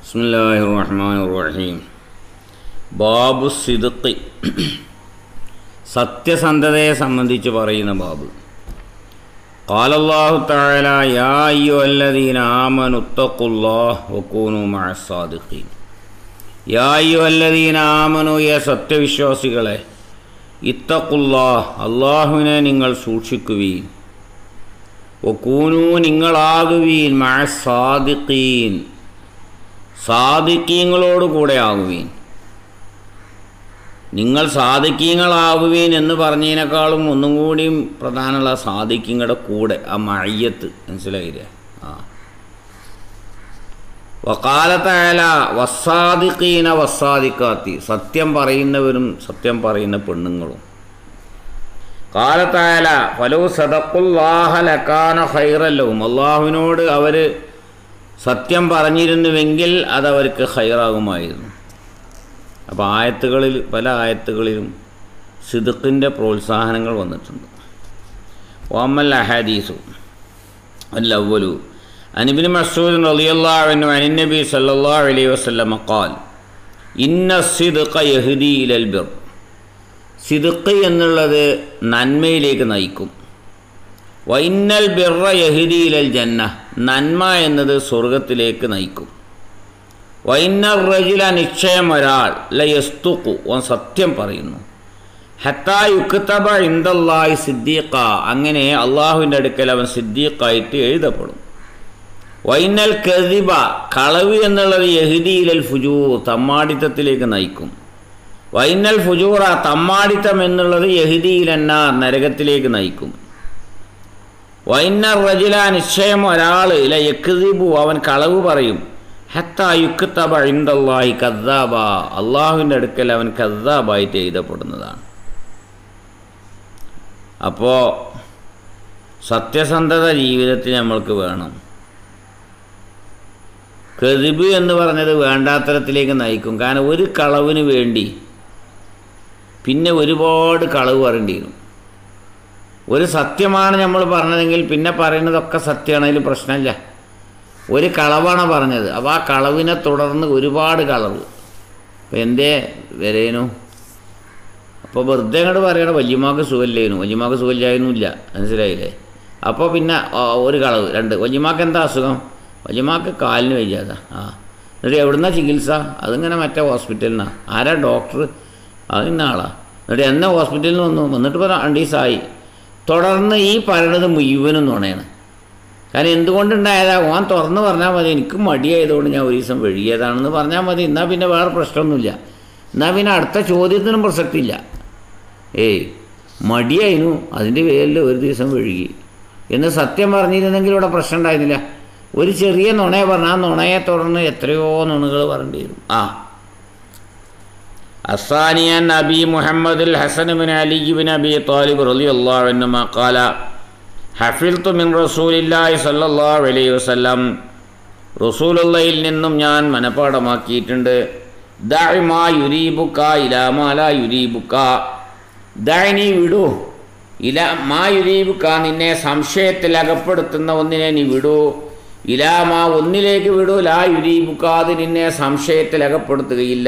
بسم الله الرحمن الرحيم ബാബു സിദുക്കി സത്യസന്ധതയെ സംബന്ധിച്ച് പറയുന്ന ബാബ് കാലല്ലാഹു താല യാ അയ്യോ അല്ലദീന ആമനു ഉത്തഖുല്ലാഹ് വക്കൂനു മഅസാദിഖീൻ യാ അയ്യോ അല്ലദീന ആമനു യ സത്യവിശ്വാസികളെ ഇത്തഖുല്ലാഹ് അള്ളാഹുവിനെ നിങ്ങൾ സൂക്ഷിക്കുവീൻ വക്കൂനു നിങ്ങളാകുവീൻ മഅസാദിഖീൻ സാദിക്കീങ്ങളോട് കൂടെ ആകുവീൻ നിങ്ങൾ സാധിക്കീങ്ങളാവുവീൻ എന്ന് പറഞ്ഞതിനേക്കാളും ഒന്നും കൂടിയും പ്രധാനമുള്ള സാധിക്കങ്ങളുടെ കൂടെ ആ മയ്യത്ത് മനസ്സിലായില്ലേ ആ വക്കാലത്തയല വസാദിക്കീന വസാദിക്കാത്തി സത്യം പറയുന്നവരും സത്യം പറയുന്ന പെണ്ണുങ്ങളും കാലത്തായാല ഫലോ സദക്കുല്ലാഹലക്കാന ഹൈറല്ലവും അള്ളാഹുവിനോട് അവർ സത്യം പറഞ്ഞിരുന്നുവെങ്കിൽ അതവർക്ക് ഹൈറാകുമായിരുന്നു അപ്പോൾ ആയത്തുകളിൽ പല ആയത്തുകളിലും സിദുക്കിൻ്റെ പ്രോത്സാഹനങ്ങൾ വന്നിട്ടുണ്ട് ഓമൽ അഹാദീസു അല്ലവലു അനിബിൻ മസൂദ് റളിയല്ലാഹു അനിനബി സല്ലല്ലാഹു അലൈഹി വസല്ലം ഖാൽ ഇന്ന സിദ്ഖ യഹ്ദി ഇലൽ ബിർ സിദ്ഖ് എന്നുള്ളത് നന്മയിലേക്ക് നയിക്കും വൈന്നൽ ബിർറ യഹ്ദി ഇലൽ ജന്ന നന്മ എന്നത് സ്വർഗത്തിലേക്ക് നയിക്കും വൈന്നർ റജില നിശ്ചയം ഒരാൾ ലയസ്തുക്കു ഓൻ സത്യം പറയുന്നു ഹത്താ യുക്തബ ഇന്ദല്ലാഹി സിദ്ദീഖ അങ്ങനെ അള്ളാഹുവിൻ്റെ അടുക്കൽ അവൻ സിദ്ദീഖായിട്ട് എഴുതപ്പെടും വൈനൽ കദിബ കളവ് എന്നുള്ളത് യഹിദിയിലൽ ഫുജൂർ തമ്മാടിത്തത്തിലേക്ക് നയിക്കും വൈനൽ ഫുജൂറ തമ്മാടിത്തം എന്നുള്ളത് യഹിദിയിലെന്ന നരകത്തിലേക്ക് നയിക്കും വൈനർ റജില നിശ്ചയം ഒരാൾ ഇല യക്തിബു അവൻ കളവ് പറയും ഹത്ത യുക്തബ ഇന്ദല്ലാഹി കദ്ദാബ അള്ളാഹുവിൻ്റെ അടുക്കൽ അവൻ കദ്ദാബായിട്ട് എഴുതപ്പെടുന്നതാണ് അപ്പോൾ സത്യസന്ധത ജീവിതത്തിൽ നമ്മൾക്ക് വേണം കെതിബ് എന്ന് പറഞ്ഞത് വേണ്ടാത്തരത്തിലേക്ക് നയിക്കും കാരണം ഒരു കളവിന് വേണ്ടി പിന്നെ ഒരുപാട് കളവ് പറയേണ്ടി വരും ഒരു സത്യമാണ് നമ്മൾ പറഞ്ഞതെങ്കിൽ പിന്നെ പറയുന്നതൊക്കെ സത്യമാണെങ്കിലും പ്രശ്നമില്ല ഒരു കളവാണ് പറഞ്ഞത് അപ്പോൾ ആ കളവിനെ തുടർന്ന് ഒരുപാട് കളവ് അപ്പോൾ എന്തേ വരേനു അപ്പോൾ വെറുതെ അങ്ങോട്ട് പറയണം വല്യമാക്ക് സുഖമില്ലേനു വല്യമാക്ക് സുഖമില്ലായിരുന്നില്ല മനസ്സിലായില്ലേ അപ്പോൾ പിന്നെ ഒരു കളവ് രണ്ട് വല്യമാക്ക് എന്താ അസുഖം വല്യമാക്ക് കാലിന് വയ്യാത ആ എന്നിട്ട് എവിടുന്ന ചികിത്സ അതിങ്ങനെ മറ്റേ ഹോസ്പിറ്റലിൽ നിന്നാണ് ആരാ ഡോക്ടർ അത് ഇന്ന ആളാ എന്നിട്ട് എന്നെ ഹോസ്പിറ്റലിൽ നിന്ന് വന്നു വന്നിട്ട് ഇപ്പോൾ രണ്ട് ദിവസമായി തുടർന്ന് ഈ പറയണത് മുഴുവനും നുണയാണ് കാരണം എന്തുകൊണ്ടുണ്ടായതാ ഓൻ തുറന്ന് പറഞ്ഞാൽ മതി എനിക്ക് മടിയായതുകൊണ്ട് ഞാൻ ഒരു ദിവസം വഴുകിയതാണെന്ന് പറഞ്ഞാൽ മതി എന്നാൽ പിന്നെ വേറെ പ്രശ്നമൊന്നുമില്ല എന്നാൽ പിന്നെ അടുത്ത ചോദ്യത്തിനും പ്രസക്തിയില്ല ഏയ് മടിയായിരുന്നു അതിൻ്റെ പേരിൽ ഒരു ദിവസം വഴുകി എന്ന് സത്യം പറഞ്ഞിരുന്നെങ്കിൽ ഇവിടെ പ്രശ്നം ഉണ്ടായിരുന്നില്ല ഒരു ചെറിയ നുണയെ പറഞ്ഞാൽ ആ നുണയെ തുടർന്ന് എത്രയോ നുണകൾ പറയേണ്ടി വരും ആ അസാനിയൻ അബി മുഹമ്മദ് ഹസൻ ബിൻ അലി ബിൻ അബി താലിബ് റലി അള്ളാഹുനുമ കാല ഹഫിൽത്തു മിൻ റസൂലില്ലാഹി സല്ലല്ലാഹു അലൈഹി വസല്ലം റസൂലുള്ളയിൽ നിന്നും ഞാൻ മനഃപ്പാടമാക്കിയിട്ടുണ്ട് ദഅമാ യുരീബുക്ക ഇലാമാല യുരീബുക്ക ദഅനി വിടൂ ഇല മാ യുരീബുക്ക നിന്നെ സംശയത്തിൽ അകപ്പെടുത്തുന്ന ഒന്നിനെ നീ വിടൂ ഇലാമാ ഒന്നിലേക്ക് വിടൂ ലാ യുരീബുക്ക അത് നിന്നെ സംശയത്തിൽ അകപ്പെടുത്തുകയില്ല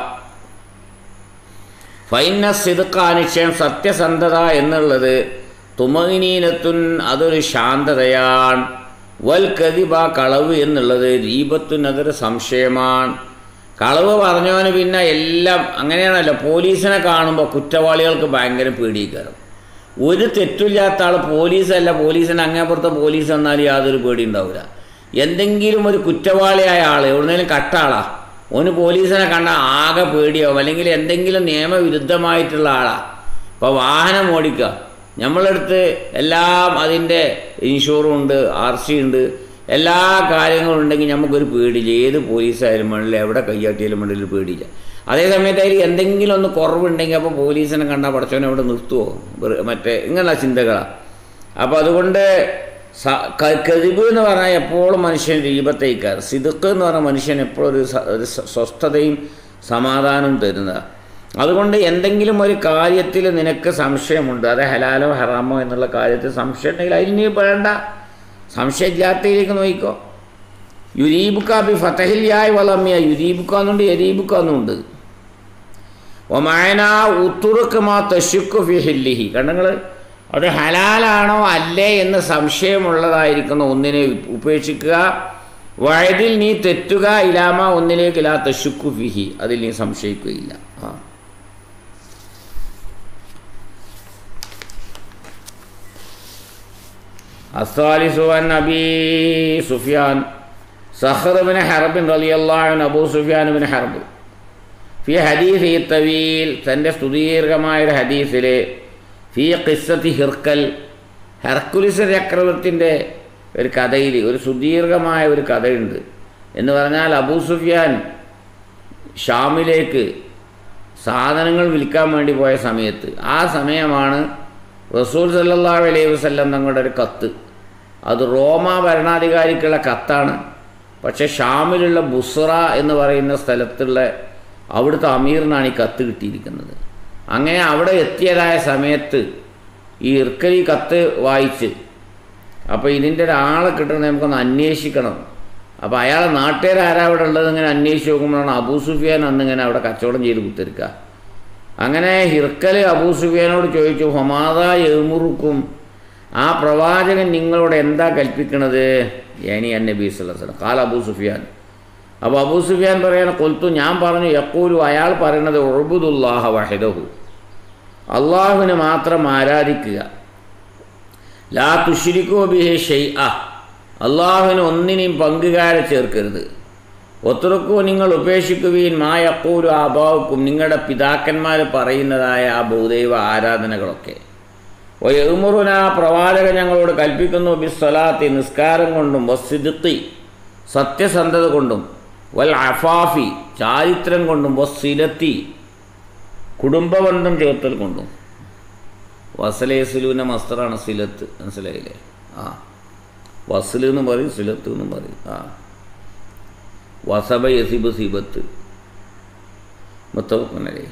ഫൈന സിദ്ക്ക നിശ്ചയം സത്യസന്ധത എന്നുള്ളത് തുമകിനീനത്തുൻ അതൊരു ശാന്തതയാണ് വൽ കതിബ കളവ് എന്നുള്ളത് ദീപത്തുൻ അതൊരു സംശയമാണ് കളവ് പറഞ്ഞവന് പിന്നെ എല്ലാം അങ്ങനെയാണല്ലോ പോലീസിനെ കാണുമ്പോൾ കുറ്റവാളികൾക്ക് ഭയങ്കര പേടിക്കാരം ഒരു തെറ്റില്ലാത്ത ആൾ പോലീസല്ല പോലീസിന് അങ്ങേപ്പുറത്തെ പോലീസ് എന്നാൽ യാതൊരു പേടി ഉണ്ടാവില്ല എന്തെങ്കിലും ഒരു കുറ്റവാളിയായ ആൾ എവിടുന്നേലും കട്ടാളാ ഓന് പോലീസിനെ കണ്ട ആകെ പേടിയാവും അല്ലെങ്കിൽ എന്തെങ്കിലും നിയമവിരുദ്ധമായിട്ടുള്ള ആളാ ഇപ്പോൾ വാഹനം ഓടിക്കുക നമ്മളെടുത്ത് എല്ലാം അതിൻ്റെ ഇൻഷുറും ഉണ്ട് ആർ സി ഉണ്ട് എല്ലാ കാര്യങ്ങളും ഉണ്ടെങ്കിൽ നമുക്കൊരു പേടിയില്ല ഏത് പോലീസായാലും വേണ്ടില്ല എവിടെ കയ്യാട്ടിയാലും വേണ്ടില്ല പേടിയില്ല അതേ സമയത്ത് അതിൽ എന്തെങ്കിലും ഒന്ന് കുറവുണ്ടെങ്കിൽ അപ്പോൾ പോലീസിനെ കണ്ടാൽ പടച്ചവനെ അവിടെ നിർത്തുമോ മറ്റേ ഇങ്ങനെയുള്ള ചിന്തകളാണ് അപ്പോൾ അതുകൊണ്ട് കതിബ് എന്ന് പറഞ്ഞാൽ എപ്പോഴും മനുഷ്യൻ ദീപത്തേക്കാർ സിദുക്ക് എന്ന് പറഞ്ഞാൽ മനുഷ്യൻ എപ്പോഴും ഒരു ഒരു സ്വസ്ഥതയും സമാധാനവും തരുന്നതാണ് അതുകൊണ്ട് എന്തെങ്കിലും ഒരു കാര്യത്തിൽ നിനക്ക് സംശയമുണ്ട് അത് ഹലാലോ ഹറാമോ എന്നുള്ള കാര്യത്തിൽ സംശയം ഉണ്ടെങ്കിൽ അതിന് നീ വേണ്ട സംശയമില്ലാത്തതിലേക്ക് നോക്കിക്കോ യുരീബുക്ക ബി ഫതഹില്യായ് വളമ്മിയ യുരീബുക്ക എന്നുണ്ട് എരീബുക്ക എന്നുണ്ട് ഒമായന ഉത്തുറുക്ക് മാ തശുക്കു ഫി ഹില്ലിഹി കണ്ടങ്ങൾ അത് ഹലാലാണോ അല്ലേ എന്ന് സംശയമുള്ളതായിരിക്കുന്ന ഒന്നിനെ ഉപേക്ഷിക്കുക വയതിൽ നീ തെറ്റുക ഇലാമ ഒന്നിലേക്ക് ഇലാ തശുക്കു ഫിഹി അതിൽ നീ സംശയിക്കുകയില്ല ആ الثالث عن أبي سفيان صخر بن حرب رضي الله عنه أبو سفيان بن حرب في حديثه الطويل തൻ്റെ സ്തുതീർഘമായ ഒരു ഹദീസിൽ ഫി ഖിസ്സത്തി ഹിർക്കൽ ഹെർക്കുലിസ് ചക്രവർത്തിൻ്റെ ഒരു കഥയിൽ ഒരു സുദീർഘമായ ഒരു കഥയുണ്ട് എന്ന് പറഞ്ഞാൽ അബൂ സുഫിയാൻ ഷാമിലേക്ക് സാധനങ്ങൾ വിൽക്കാൻ വേണ്ടി പോയ സമയത്ത് ആ സമയമാണ് റസൂൽ സല്ലല്ലാഹു അലൈഹി വസല്ലം തങ്ങളുടെ ഒരു കത്ത് അത് റോമ ഭരണാധികാരിക്കുള്ള കത്താണ് പക്ഷേ ഷാമിലുള്ള ബുസ്ര എന്ന് പറയുന്ന സ്ഥലത്തുള്ള അവിടുത്തെ അമീറിനാണ് ഈ കത്ത് കിട്ടിയിരിക്കുന്നത് അങ്ങനെ അവിടെ എത്തിയതായ സമയത്ത് ഈ ഇർക്കലി കത്ത് വായിച്ച് അപ്പോൾ ഇതിൻ്റെ ഒരാളെ കിട്ടണമെങ്കിൽ നമുക്കൊന്ന് അന്വേഷിക്കണം അപ്പോൾ അയാളെ നാട്ടുകാരാരാ അവിടെ ഉള്ളത് ഇങ്ങനെ അന്വേഷിച്ച് നോക്കുമ്പോഴാണ് അബൂ സുഫിയാൻ അന്നിങ്ങനെ അവിടെ കച്ചവടം ചെയ്ത് കുത്തിരിക്കുക അങ്ങനെ ഹിർക്കൽ അബൂ സുഫിയാനോട് ചോദിച്ചു ഹൊമാദ എഴുമുറുക്കും ആ പ്രവാചകൻ നിങ്ങളോട് എന്താ കൽപ്പിക്കണത് ഏനി അൻ നബി സ്വലം കാൽ അബൂ സുഫിയാൻ അപ്പോൾ അബൂ സുഫിയാൻ പറയണ കൊൽത്തു ഞാൻ പറഞ്ഞു യക്കൂലു അയാൾ പറയണത് ഒഴുബുദുല്ലാഹ വഹിദഹു അള്ളാഹുവിനെ മാത്രം ആരാധിക്കുക ലാ തുഷിരിക്കോ ബിഹെ ഷെയ് അ അള്ളാഹുവിന് ഒന്നിനെയും പങ്കുകാരെ ചേർക്കരുത് ഒത്തുറക്കോ നിങ്ങൾ ഉപേക്ഷിക്കുകയും മായക്കൂരു ആഭാവുക്കും നിങ്ങളുടെ പിതാക്കന്മാർ പറയുന്നതായ ആ ഭൂദൈവ ആരാധനകളൊക്കെ ഒയമുറുന പ്രവാചകൻ ഞങ്ങളോട് കൽപ്പിക്കുന്നു ബിസ്വലാത്തി നിസ്കാരം കൊണ്ടും വസ്സിദുത്തി സത്യസന്ധത കൊണ്ടും വൽ അഫാഫി ചാരിത്രം കൊണ്ടും വസ്സിലത്തി കുടുംബബന്ധം ചേർത്തൽ കൊണ്ടും വസലേസുലുവിൻ്റെ മസ്തറാണ് സിലത്ത് മനസ്സിലായില്ലേ ആ വസൽ എന്ന് പറയും സിലത്ത് എന്നും പറയും ആ വസബ യസിബ് സിബത്ത് മുത്തവക്കനല്ലേ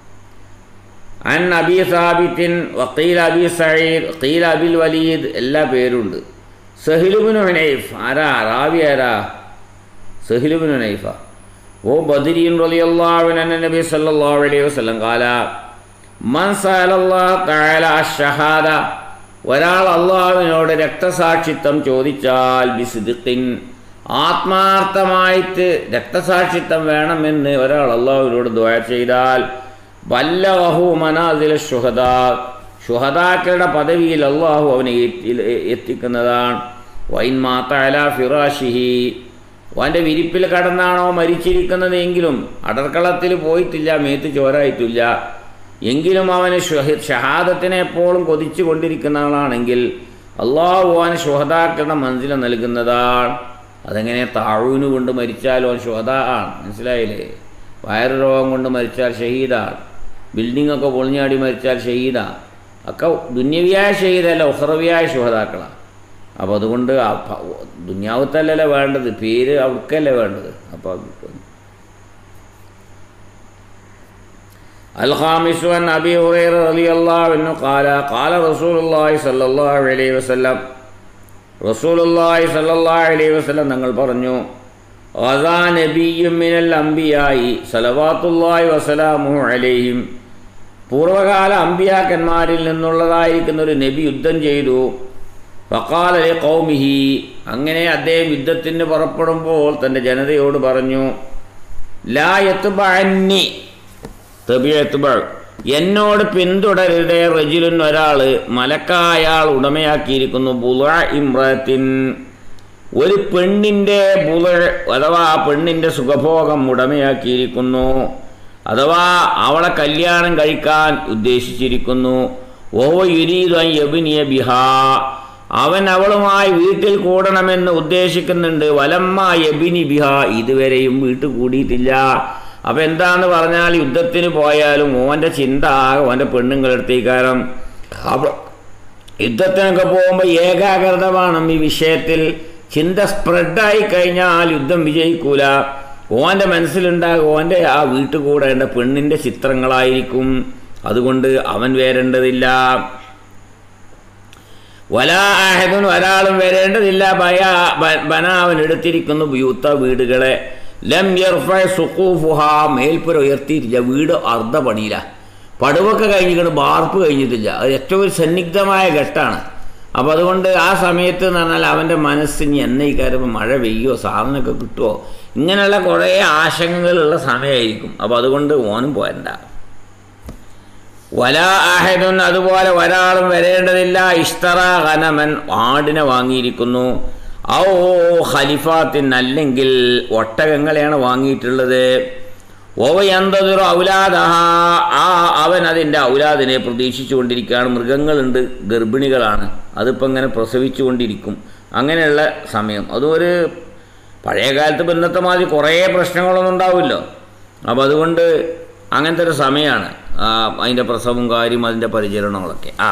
അൻ അബി സാബിത്തിൻ വക്കീൽ അബി സയീദ് ഖീൽ അബിൽ വലീദ് എല്ലാ പേരുണ്ട് സഹിലുബിൻ ഹുനൈഫ് ആരാ റാവി ആരാ സഹിലുബിൻ ഹുനൈഫ ഓ ബദരീൻ റളിയല്ലാഹു അൻഹു നബി സല്ലല്ലാഹു അലൈഹി വസല്ലം ഖാല മൻ സഅലല്ലാഹു തആല അഷ്ഹദ ഒരാൾ അള്ളാഹുവിനോട് രക്തസാക്ഷിത്വം ചോദിച്ചാൽ ബിസിദിഖിൻ ആത്മാർത്ഥമായിട്ട് രക്തസാക്ഷിത്വം വേണമെന്ന് ഒരാൾ അള്ളാഹുവിനോട് ദ്വാ ചെയ്താൽ വല്ലവഹു മനാസില ഷുഹദാ ഷുഹദാക്കളുടെ പദവിയിൽ അള്ളാഹു അവനെ എത്തിക്കുന്നതാണ് വൈൻ മാത്തല ഫിറാഷിഹി അവൻ്റെ വിരിപ്പിൽ കടന്നാണോ മരിച്ചിരിക്കുന്നത് എങ്കിലും അടർക്കളത്തിൽ പോയിട്ടില്ല മേത്ത് ചോരായിട്ടില്ല എങ്കിലും അവന് ഷഹാദത്തിനെ എപ്പോഴും കൊതിച്ചു കൊണ്ടിരിക്കുന്ന ആളാണെങ്കിൽ അള്ളാഹു അവന് ഷുഹദാക്കളുടെ മൻസില നൽകുന്നതാണ് അതെങ്ങനെ താഴൂന് കൊണ്ട് മരിച്ചാൽ അവൻ ഷുഹദ ആണ് മനസ്സിലായില്ലേ വയറ് രോഗം കൊണ്ട് മരിച്ചാൽ ഷഹീദാണ് ബിൽഡിംഗ് ഒക്കെ പൊളിഞ്ഞാടി മരിച്ചാൽ ഷഹീദാണ് ഒക്കെ ദുന്യവിയായ ഷഹീദല്ല ഉഹ്റവിയായ ഷുഹദാക്കളാണ് അപ്പോൾ അതുകൊണ്ട് ദുന്യാവത്തല്ലല്ലേ വേണ്ടത് പേര് അവർക്കല്ലേ വേണ്ടത് അപ്പോൾ الخامس عن أبي هريرة رضي الله عنه قال قال رسول الله صلى الله عليه وسلم رسول الله صلى الله عليه وسلم ഞങ്ങൾ പറഞ്ഞു غزا نبي من الأنبياء صلوات الله وسلامه عليهم പൂർവകാല അമ്പിയാക്കന്മാരിൽ നിന്നുള്ളതായിരിക്കുന്ന ഒരു നബി യുദ്ധം ചെയ്തു ഫക്കാലലെ കൗമിഹി അങ്ങനെ അദ്ദേഹം യുദ്ധത്തിന് പുറപ്പെടുമ്പോൾ തൻ്റെ ജനതയോട് പറഞ്ഞു ലാ യത്തുബഅന്നി തബിയത്തുബൾ എന്നോട് പിന്തുടരുതേ റജിലുൻ ഒരാൾ മലക്കായാൾ ഉടമയാക്കിയിരിക്കുന്നു ബുള ഇമ്രത്തിൻ ഒരു പെണ്ണിൻ്റെ ബുള അഥവാ ആ പെണ്ണിൻ്റെ സുഖഭോഗം ഉടമയാക്കിയിരിക്കുന്നു അഥവാ അവളെ കല്യാണം കഴിക്കാൻ ഉദ്ദേശിച്ചിരിക്കുന്നു ഓ യുരീദ് യബിനിയ ബിഹാ അവൻ അവളുമായി വീട്ടിൽ കൂടണമെന്ന് ഉദ്ദേശിക്കുന്നുണ്ട് വലമ്മ യബിനി ബിഹ ഇതുവരെയും വീട്ടിൽ കൂടിയിട്ടില്ല അപ്പം എന്താന്ന് പറഞ്ഞാൽ യുദ്ധത്തിന് പോയാലും ഓൻ്റെ ചിന്ത ഓൻ്റെ പെണ്ണുങ്ങളെടുത്തേക്കാരം അവ യുദ്ധത്തിനൊക്കെ പോകുമ്പോൾ ഏകാഗ്രത വേണം ഈ വിഷയത്തിൽ ചിന്ത സ്പ്രെഡായി കഴിഞ്ഞാൽ യുദ്ധം വിജയിക്കൂല ഓൻ്റെ മനസ്സിലുണ്ടാകും ഓൻ്റെ ആ വീട്ടിൽ കൂടേണ്ട പെണ്ണിൻ്റെ ചിത്രങ്ങളായിരിക്കും അതുകൊണ്ട് അവൻ വരേണ്ടതില്ല വലാഹദുൻ ഒരാളും വരേണ്ടതില്ല ഭയ ബനാവൻ എടുത്തിരിക്കുന്നു ബ്യൂത്ത വീടുകളെ ലം യർഫ സുഖൂഫുഹ മേൽപ്പുര ഉയർത്തിയിട്ടില്ല വീട് അർദ്ധ പണിയില്ല പടുവൊക്കെ കഴിഞ്ഞിട്ട് ബാർപ്പ് കഴിഞ്ഞിട്ടില്ല അത് ഏറ്റവും ഒരു സന്നിഗ്ധമായ ഘട്ടമാണ് അപ്പോൾ അതുകൊണ്ട് ആ സമയത്ത് എന്ന് പറഞ്ഞാൽ അവൻ്റെ മനസ്സിന് എന്നെ ഈ കാര്യം മഴ പെയ്യോ സാധനമൊക്കെ കിട്ടുമോ ഇങ്ങനെയുള്ള കുറേ ആശങ്കകളുള്ള സമയമായിരിക്കും അപ്പോൾ അതുകൊണ്ട് ഓനും പോരണ്ട വല ആഹദുൻ അതുപോലെ ഒരാളും വരേണ്ടതില്ല ഇഷ്തറ ഖനമൻ ആടിനെ വാങ്ങിയിരിക്കുന്നു ഔ ഖലിഫാത്തിൻ അല്ലെങ്കിൽ ഒട്ടകങ്ങളെയാണ് വാങ്ങിയിട്ടുള്ളത് ഓവയന്തതൊരു ഔലാദഹ ആ അവൻ അതിൻ്റെ ഔലാദിനെ പ്രതീക്ഷിച്ചുകൊണ്ടിരിക്കുകയാണ് മൃഗങ്ങളുണ്ട് ഗർഭിണികളാണ് അതിപ്പോൾ ഇങ്ങനെ പ്രസവിച്ചുകൊണ്ടിരിക്കും അങ്ങനെയുള്ള സമയം അതും ഒരു പഴയ കാലത്ത് ഇപ്പം ഇന്നത്തെ മാതിരി കുറേ പ്രശ്നങ്ങളൊന്നും ഉണ്ടാവില്ലോ അപ്പോൾ അതുകൊണ്ട് അങ്ങനത്തെ ഒരു സമയമാണ് അതിൻ്റെ പ്രസവവും കാര്യം അതിൻ്റെ പരിചരണങ്ങളൊക്കെ ആ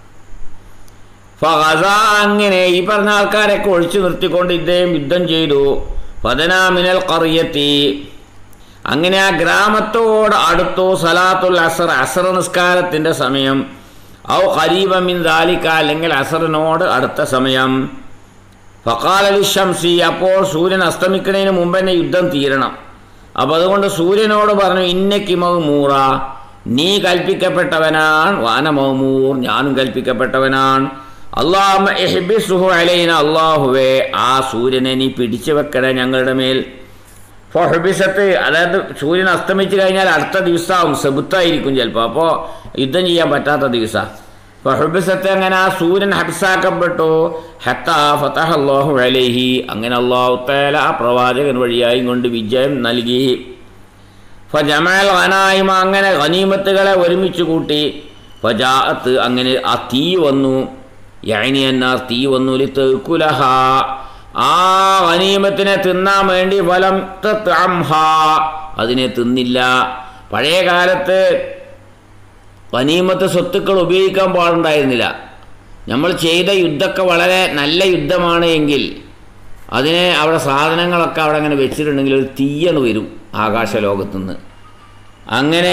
ഫഹസ അങ്ങനെ ഈ പറഞ്ഞ ആൾക്കാരൊക്കെ ഒഴിച്ചു നിർത്തിക്കൊണ്ട് ഇദ്ദേഹം യുദ്ധം ചെയ്തു പതനാമിനൽ കറിയത്തി അങ്ങനെ ആ ഗ്രാമത്തോട് അടുത്തു സലാത്തുൽ അസർ അസർ നിസ്കാരത്തിൻ്റെ സമയം ഔ ഖരീബമിൻ ദാലിക്ക അല്ലെങ്കിൽ അസറിനോട് അടുത്ത സമയം ഫക്കാൽ അലി ഷംസി അപ്പോൾ സൂര്യൻ അസ്തമിക്കുന്നതിന് മുമ്പ് തന്നെ യുദ്ധം തീരണം അപ്പോൾ അതുകൊണ്ട് സൂര്യനോട് പറഞ്ഞു ഇന്നക്കി മഹ്മൂറ നീ കൽപ്പിക്കപ്പെട്ടവനാണ് വാന മഹ്മൂർ ഞാനും കൽപ്പിക്കപ്പെട്ടവനാണ് അള്ളാഹു അലൈന അള്ളാഹുവേ ആ സൂര്യനെ നീ പിടിച്ചു വെക്കണേ ഞങ്ങളുടെ മേൽ ഫൊഹബിസത്ത് അതായത് സൂര്യൻ അസ്തമിച്ച് കഴിഞ്ഞാൽ അടുത്ത ദിവസമാവും സെബുത്തായിരിക്കും ചിലപ്പോൾ അപ്പോൾ യുദ്ധം ചെയ്യാൻ പറ്റാത്ത ദിവസം ഫഹബിസത്ത് അങ്ങനെ ആ സൂര്യൻ ഹബ്സാക്കപ്പെട്ടു ഹത്ത ഫതഹ അള്ളാഹു അലൈഹി അങ്ങനെ അള്ളാഹു തേല ആ പ്രവാചകൻ വഴിയായി കൊണ്ട് വിജയം നൽകി ഫജമൽ ഖനായിമ അങ്ങനെ ഖനീമത്തുകളെ ഒരുമിച്ച് കൂട്ടി ഫജാഅത്ത് അങ്ങനെ ആ തീ വന്നു യഅനി എന്നാർ തീ വന്നു ലിതകുലഹ ആ ഖനീമത്തിനെ തിന്നാൻ വേണ്ടി ഫലം തത്അംഹ അതിനെ തിന്നില്ല പഴയ കാലത്ത് ഖനീമത്ത് സ്വത്തുക്കൾ ഉപയോഗിക്കാൻ പാടുണ്ടായിരുന്നില്ല നമ്മൾ ചെയ്ത യുദ്ധമൊക്കെ വളരെ നല്ല യുദ്ധമാണ് എങ്കിൽ അതിനെ അവിടെ സാധനങ്ങളൊക്കെ അവിടെ അങ്ങനെ വെച്ചിട്ടുണ്ടെങ്കിൽ ഒരു തീയണ് വരും ആകാശ ലോകത്തുനിന്ന് അങ്ങനെ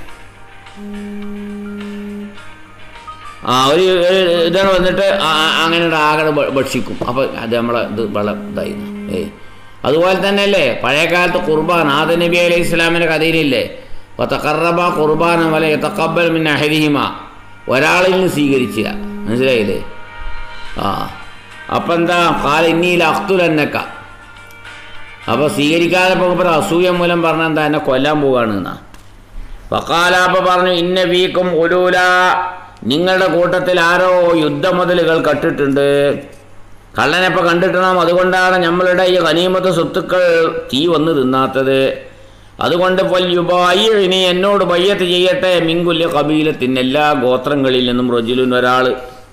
ആ ഒരു ഒരു ഇതാണ് വന്നിട്ട് അങ്ങനെ ആകെ ഭക്ഷിക്കും അപ്പോൾ അത് നമ്മളെ ഇത് വളരെ ഇതായിരുന്നു ഏയ് അതുപോലെ തന്നെയല്ലേ പഴയ കാലത്ത് ഖുർബാൻ ആദ നബി അലൈഹി ഇസ്ലാമിൻ്റെ കഥയിലില്ലേ തക്കറബ ഖുർബാന വല തക്കബൽ മിൻ അഹരിഹിമ ഒരാളിൽ നിന്ന് സ്വീകരിച്ചില്ല മനസ്സിലായില്ലേ ആ അപ്പം എന്താ കാല ഇന്നിയിൽ അഖ്തുലന്നക്ക അപ്പോൾ സ്വീകരിക്കാതെ പോകുമ്പോൾ അസൂയ മൂലം പറഞ്ഞ എന്താ എന്നെ കൊല്ലാൻ പോവുകയാണ് എന്നാ ഫക്കാലാപ്പ പറഞ്ഞു ഇന്ന വീക്കും ഒലൂല നിങ്ങളുടെ കൂട്ടത്തിൽ ആരോ യുദ്ധമുതലുകൾ കട്ടിട്ടുണ്ട് കള്ളനെപ്പോൾ കണ്ടിട്ടണം അതുകൊണ്ടാണ് നമ്മളുടെ ഈ ഖനീമത്ത് സ്വത്തുക്കൾ തീ വന്ന് തിന്നാത്തത് അതുകൊണ്ട് പൊല്യുബായി ഇനി എന്നോട് ബയ്യത്ത് ചെയ്യട്ടെ മിങ്കുല്യ കബീലത്തിന് എല്ലാ ഗോത്രങ്ങളിൽ നിന്നും റജുലുൻ ഒരാൾ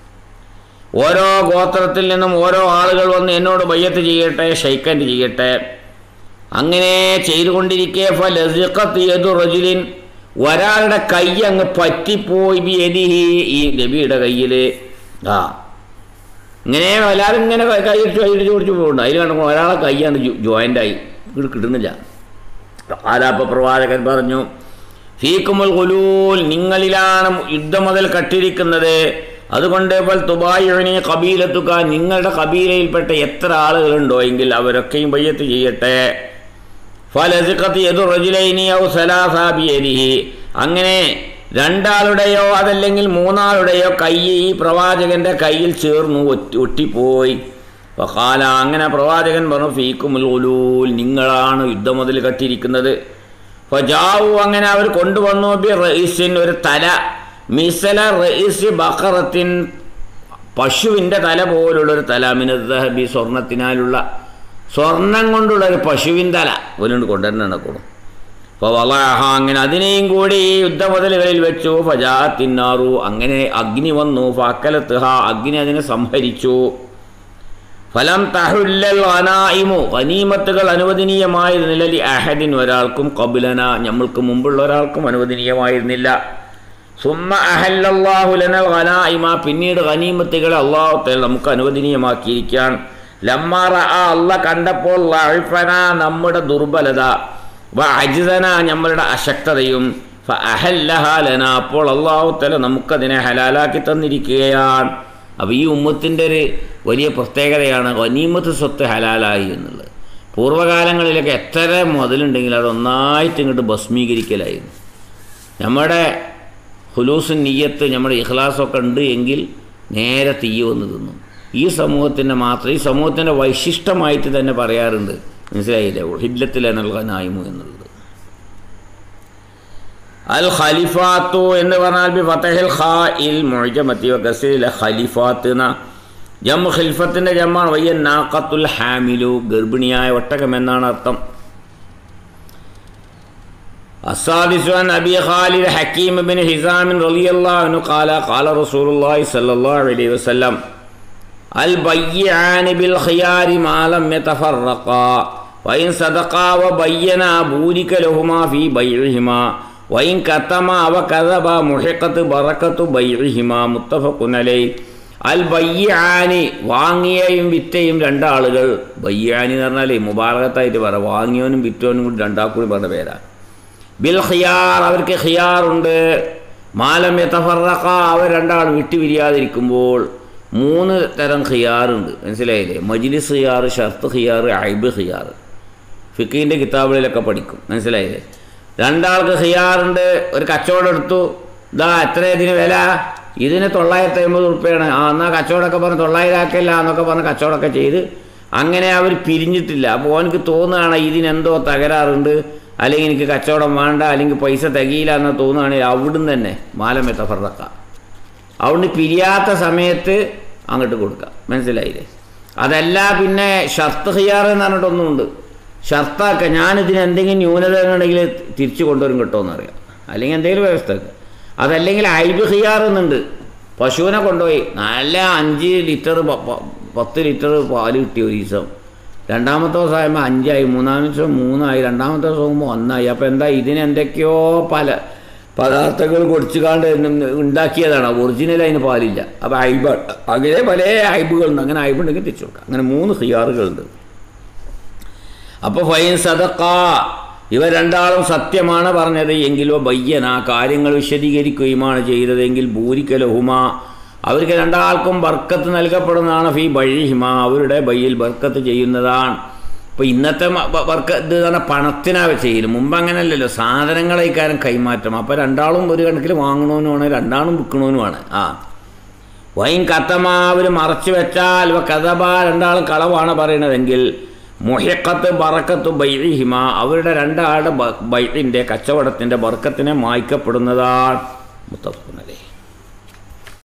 ഓരോ ഗോത്രത്തിൽ നിന്നും ഓരോ ആളുകൾ വന്ന് എന്നോട് ബയ്യത്ത് ചെയ്യട്ടെ ഷെയ്ക്കൻഡ് ചെയ്യട്ടെ അങ്ങനെ ചെയ്തുകൊണ്ടിരിക്കെ ഫലസിഖത്ത് റജുലിൻ ഒരാളുടെ കൈ അങ്ങ് പറ്റിപ്പോയി ബി എതിഹി ഈ നബിയുടെ കയ്യിൽ ആ ഇങ്ങനെ എല്ലാവരും ഇങ്ങനെ കൈ ഇടിച്ച് കൈ ഇടിച്ച് പിടിച്ച് പോകുന്നുണ്ട് അതിൽ കണ്ടപ്പോൾ ഒരാളെ കൈയാണ് ജോയിൻ്റായി ഇത് കിട്ടുന്നില്ല ആലാപ്പ പ്രവാചകൻ പറഞ്ഞു ഫീക്കുമുൽ കുലൂൽ നിങ്ങളിലാണ് യുദ്ധം മുതൽ കട്ടിരിക്കുന്നത് അതുകൊണ്ട് ഇപ്പോൾ തുബായുവിനെ കബീലത്തുക നിങ്ങളുടെ കബീലയിൽപ്പെട്ട എത്ര ആളുകളുണ്ടോ എങ്കിൽ അവരൊക്കെയും ബയ്യത്ത് ചെയ്യട്ടെ ഫലസിഖത്ത് എതു റജുലൈനിയോ സലാസാബിയരിഹി അങ്ങനെ രണ്ടാളുടെയോ അതല്ലെങ്കിൽ മൂന്നാളുടെയോ കൈ ഈ പ്രവാചകന്റെ കയ്യിൽ ചേർന്നു ഒറ്റി ഒട്ടിപ്പോയി ഫഖാല അങ്ങനെ പ്രവാചകൻ പറഞ്ഞു ഫീക്കുമുൽ ഉലൂൽ നിങ്ങളാണ് യുദ്ധം മുതൽ കട്ടിരിക്കുന്നത് ഫജാവു അങ്ങനെ അവർ കൊണ്ടുവന്നു ബി റഈസിൻ ഒരു തല മിസല റഈസ് ബഖറത്തിൻ പശുവിൻ്റെ തല പോലുള്ളൊരു തല മിനദ്ദഹബി സ്വർണത്തിനാലുള്ള സ്വർണം കൊണ്ടുള്ള ഒരു പശുവിൻ തല പോലുണ്ട് കൊണ്ടുവരണം കൂടും അപ്പോൾ വളഹ അങ്ങനെ അതിനെയും കൂടി ഈ യുദ്ധമുതലുകളിൽ വെച്ചു ഫജാ തിന്നാറു അങ്ങനെ അഗ്നി വന്നു ഫക്കലത്തുഹ അഗ്നി അതിനെ സംഹരിച്ചു ഫലം തഹുല്ലൽ അനായിമു ഗനീമത്തുകൾ അനുവദനീയമായിരുന്നില്ല ലി അഹദിൻ ഒരാൾക്കും കബുലന നമ്മൾക്ക് മുമ്പുള്ള ഒരാൾക്കും അനുവദനീയമായിരുന്നില്ല സുമ്മ അഹല്ലാഹു ലന ഗനായിമ പിന്നീട് ഗനീമത്തുകളെ അള്ളാഹുത്തേൽ നമുക്ക് അനുവദനീയമാക്കിയിരിക്കാൻ ലമ്മാറ ആ അല്ല കണ്ടപ്പോൾ ലഅഫന നമ്മുടെ ദുർബലത വ അജിതന നമ്മളുടെ അശക്തതയും ഫ അഹല്ലഹ ലന അപ്പോൾ അള്ളാഹുത്തല നമുക്കതിനെ ഹലാലാക്കി തന്നിരിക്കുകയാണ് അപ്പോൾ ഈ ഉമ്മത്തിൻ്റെ ഒരു വലിയ പ്രത്യേകതയാണ് ഗനീമത്ത് സ്വത്ത് ഹലാലായി എന്നുള്ളത് പൂർവ്വകാലങ്ങളിലൊക്കെ എത്ര മുതലുണ്ടെങ്കിലും അത് ഒന്നായിട്ട് ഇങ്ങോട്ട് ഭസ്മീകരിക്കലായിരുന്നു നമ്മുടെ ഹുലൂസുൻ നീയത്ത് നമ്മുടെ ഇഖ്ലാസൊക്കെ ഉണ്ട് എങ്കിൽ നേരെ തീ വന്ന് തിന്നും ഈ സമൂഹത്തിൻ്റെ മാത്രം ഈ സമൂഹത്തിൻ്റെ വൈശിഷ്ടമായിട്ട് തന്നെ പറയാറുണ്ട് മനസ്സിലായില്ലേ ഹില്ലത്തിലെ നൽകാനായ്മു എന്നുള്ളത് അൽ ഖലിഫാത്തു എന്ന് പറഞ്ഞാൽ ബി ഫതഹിൽ ഖാ ഇൽ മുഅ്ജമത്തി വ കസ്രിൽ ഖലിഫാത്ത് എന്ന ജം ഖിൽഫത്തിൻ്റെ ജമ്മാണ് വയ്യ നാഖത്തുൽ ഹാമിലു ഗർഭിണിയായ ഒട്ടകം എന്നാണ് അർത്ഥം السادس عن أبي خالد حكيم بن حزام رضي الله عنه قال قال رسول الله صلى الله عليه وسلم البيعان بالخيار ما لم يتفرقا وإن صدقا وبينا بورك لهما في بيعهما وإن كتما وكذبا محقت بركة بيعهما متفق عليه അൽ ബയ്യാനി വാങ്ങിയയും വിറ്റയും രണ്ടാളുകൾ ബയ്യാനി എന്ന് പറഞ്ഞാൽ മുബാറകത്തായിട്ട് പറ വാങ്ങിയവനും വിറ്റവനും കൂടി രണ്ടാൾക്കൂടി പറഞ്ഞ പേരാണ് ബിൽ ഖിയാർ അവർക്ക് ഖിയാറുണ്ട് മാലം യത്തഫറക്ക അവർ രണ്ടാൾ വിട്ടുപിരിയാതിരിക്കുമ്പോൾ മൂന്ന് തരം ഖിയാറുണ്ട് മനസ്സിലായില്ലേ മജ്ലിസ് ഖിയാർ ഷർത്ത് ഖിയാർ ഐബ് ഖിയാർ ഫിക്കീൻ്റെ കിതാബുകളിലൊക്കെ പഠിക്കും മനസ്സിലായില്ലേ രണ്ടാൾക്ക് ഖിയാറുണ്ട് ഒരു കച്ചവടം എടുത്തു ഇതാ എത്ര ഇതിന് വില ഇതിന് തൊള്ളായിരത്തി അമ്പത് ഉറുപ്പ്യാണ് ആ എന്നാൽ കച്ചവടമൊക്കെ പറഞ്ഞ് തൊള്ളായിരം ആക്കില്ല എന്നൊക്കെ പറഞ്ഞ് കച്ചവടമൊക്കെ ചെയ്ത് അങ്ങനെ അവർ പിരിഞ്ഞിട്ടില്ല അപ്പോൾ ഓനക്ക് തോന്നുകയാണ് ഇതിനെന്തോ തകരാറുണ്ട് അല്ലെങ്കിൽ എനിക്ക് കച്ചവടം വേണ്ട അല്ലെങ്കിൽ പൈസ തികയില്ല എന്ന് തോന്നുകയാണെങ്കിൽ അവിടുന്ന് തന്നെ മാലമെത്ത ഫറക്ക അവിടുന്ന് പിരിയാത്ത സമയത്ത് അങ്ങോട്ട് കൊടുക്കുക മനസ്സിലായില്ലേ അതല്ല പിന്നെ ഷർത്ത് ഹിയാർ എന്ന് പറഞ്ഞിട്ടൊന്നുമുണ്ട് ഷർത്താക്കുക ഞാനിതിന് എന്തെങ്കിലും ന്യൂനത ഉണ്ടെങ്കിൽ തിരിച്ചു കൊണ്ടുവരും കിട്ടുമെന്ന് അറിയാം അല്ലെങ്കിൽ എന്തെങ്കിലും വ്യവസ്ഥ അതല്ലെങ്കിൽ ഐബ് ഹിയാർ എന്നുണ്ട് പശുവിനെ കൊണ്ടുപോയി നല്ല അഞ്ച് ലിറ്റർ പത്ത് ലിറ്റർ പാല് കിട്ടി ഒരു ദിവസം രണ്ടാമത്തെ ദിവസം ആകുമ്പോൾ അഞ്ചായി മൂന്നാമത്തെ ദിവസം മൂന്നായി രണ്ടാമത്തെ ദിവസം ആകുമ്പോൾ ഒന്നായി അപ്പോൾ എന്താ ഇതിന് എന്തൊക്കെയോ പല പദാർത്ഥങ്ങൾ പൊടിച്ചു കാണ്ട് ഉണ്ടാക്കിയതാണ് ഒറിജിനൽ അതിന് പാലില്ല അപ്പോൾ ഐബ് അങ്ങനെ പല ഐബുകളുണ്ട് അങ്ങനെ ഐബുണ്ടെങ്കിൽ തിരിച്ചു കൊടുക്കാം അങ്ങനെ മൂന്ന് ഹിയാറുകളുണ്ട് അപ്പോൾ ഫൈൻ സദക്ക ഇവ രണ്ടാളും സത്യമാണ് പറഞ്ഞത് എങ്കിലോ ബയ്യന കാര്യങ്ങൾ വിശദീകരിക്കുകയുമാണ് ചെയ്തതെങ്കിൽ ഭൂരിക്കലഹുമ അവർക്ക് രണ്ടാൾക്കും ബർക്കത്ത് നൽകപ്പെടുന്നതാണ് ഫീ ബഴിഹിമ അവരുടെ ബയ്യിൽ ബർക്കത്ത് ചെയ്യുന്നതാണ് ഇപ്പോൾ ഇന്നത്തെ വർക്ക് ഇത് പറഞ്ഞാൽ പണത്തിനാണ് ചെയ്യല് മുമ്പ് അങ്ങനെയല്ലല്ലോ സാധനങ്ങളെ ഇക്കാരം കൈമാറ്റം അപ്പോൾ രണ്ടാളും ഒരു കണക്കിൽ വാങ്ങണവനുമാണ് രണ്ടാളും വിൽക്കണവനുമാണ് ആ വൈൻ കത്തമ അവർ മറച്ചു വെച്ചാൽ കഥബ രണ്ടാളും കളവാണ് പറയണതെങ്കിൽ മുഹക്കത്ത് ബറക്കത്ത് ബൈഹിമ അവരുടെ രണ്ടാളുടെ ബൈറിൻ്റെ കച്ചവടത്തിൻ്റെ ബർക്കത്തിനെ മായ്ക്കപ്പെടുന്നതാണ് മുത്തഫുനലേ